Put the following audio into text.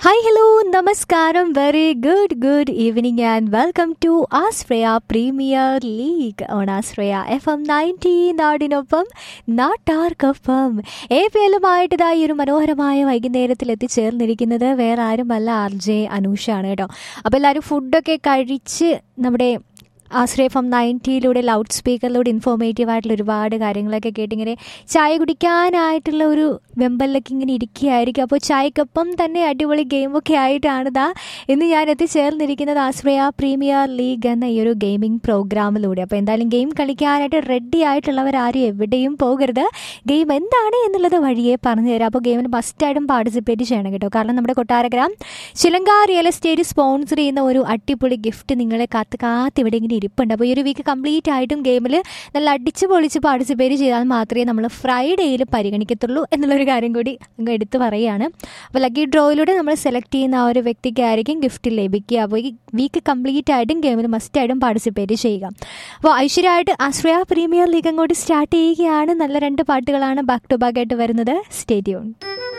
hi hello നമസ്കാരം very good good evening and welcome to Ashraya premier league on Ashraya F M ninety നാടിനൊപ്പം നാട്ടാർക്കൊപ്പം A P എല്ലുമായിട്ട് ഇതാ ഈ ഒരു മനോഹരമായ വൈകുന്നേരത്തിൽ എത്തിച്ചേർന്നിരിക്കുന്നത് വേറെ ആരുമല്ല ആർ ജെ അനൂഷാണ് കേട്ടോ അപ്പോൾ എല്ലാവരും ഫുഡൊക്കെ കഴിച്ച് നമ്മുടെ ആശ്രയ എഫ് എം നയൻറ്റിയിലൂടെ ലൗഡ് സ്പീക്കറിലൂടെ ഇൻഫോർമേറ്റീവ് ആയിട്ടുള്ള ഒരുപാട് കാര്യങ്ങളൊക്കെ കേട്ടിങ്ങനെ ചായ കുടിക്കാനായിട്ടുള്ള ഒരു വെമ്പലിലൊക്കെ ഇങ്ങനെ ഇരിക്കുകയായിരിക്കും അപ്പോൾ ചായക്കൊപ്പം തന്നെ അടിപൊളി ഗെയിമൊക്കെ ആയിട്ടാണ് ദാ ഇന്ന് ഞാൻ എത്തിച്ചേർന്നിരിക്കുന്നത് ആശ്രയ പ്രീമിയർ ലീഗ് എന്ന ഈ ഒരു ഗെയിമിംഗ് പ്രോഗ്രാമിലൂടെ അപ്പോൾ എന്തായാലും ഗെയിം കളിക്കാനായിട്ട് റെഡി ആയിട്ടുള്ളവർ ആരും എവിടെയും പോകരുത് ഗെയിം എന്താണ് എന്നുള്ളത് വഴിയെ പറഞ്ഞു തരാം അപ്പോൾ ഗെയിമിന് മസ്റ്റായിട്ടും പാർട്ടിസിപ്പേറ്റ് ചെയ്യണം കേട്ടോ കാരണം നമ്മുടെ കൊട്ടാരഗ്രാം ചിലങ്ക റിയൽ എസ്റ്റേറ്റ് സ്പോൺസർ ചെയ്യുന്ന ഒരു അടിപൊളി ഗിഫ്റ്റ് നിങ്ങളെ കാത്ത് കാത്ത് ഇവിടെ ഇങ്ങനെ ഇരിപ്പുണ്ട് അപ്പോൾ ഈ ഒരു വീക്ക് കംപ്ലീറ്റ് ആയിട്ടും ഗെയിമിൽ നല്ല അടിച്ച് പൊളിച്ച് പാർട്ടിസിപ്പേറ്റ് ചെയ്താൽ മാത്രമേ നമ്മൾ ഫ്രൈഡേയിൽ പരിഗണിക്കത്തുള്ളൂ എന്നുള്ളൊരു കാര്യം കൂടി അങ്ങ് എടുത്ത് പറയുകയാണ് അപ്പോൾ ലക്കി ഡ്രോയിലൂടെ നമ്മൾ സെലക്ട് ചെയ്യുന്ന ആ ഒരു വ്യക്തിക്കായിരിക്കും ഗിഫ്റ്റ് ലഭിക്കുക അപ്പോൾ ഈ വീക്ക് കംപ്ലീറ്റ് ആയിട്ടും ഗെയിമിൽ മസ്റ്റായിട്ടും പാർട്ടിസിപ്പേറ്റ് ചെയ്യുക അപ്പോൾ ഐശ്വര്യമായിട്ട് ആശ്രയ പ്രീമിയർ ലീഗ് അങ്ങോട്ട് സ്റ്റാർട്ട് ചെയ്യുകയാണ് നല്ല രണ്ട് പാട്ടുകളാണ് ബാക്ക് ടു ബാക്ക് ആയിട്ട് വരുന്നത് സ്റ്റേഡിയം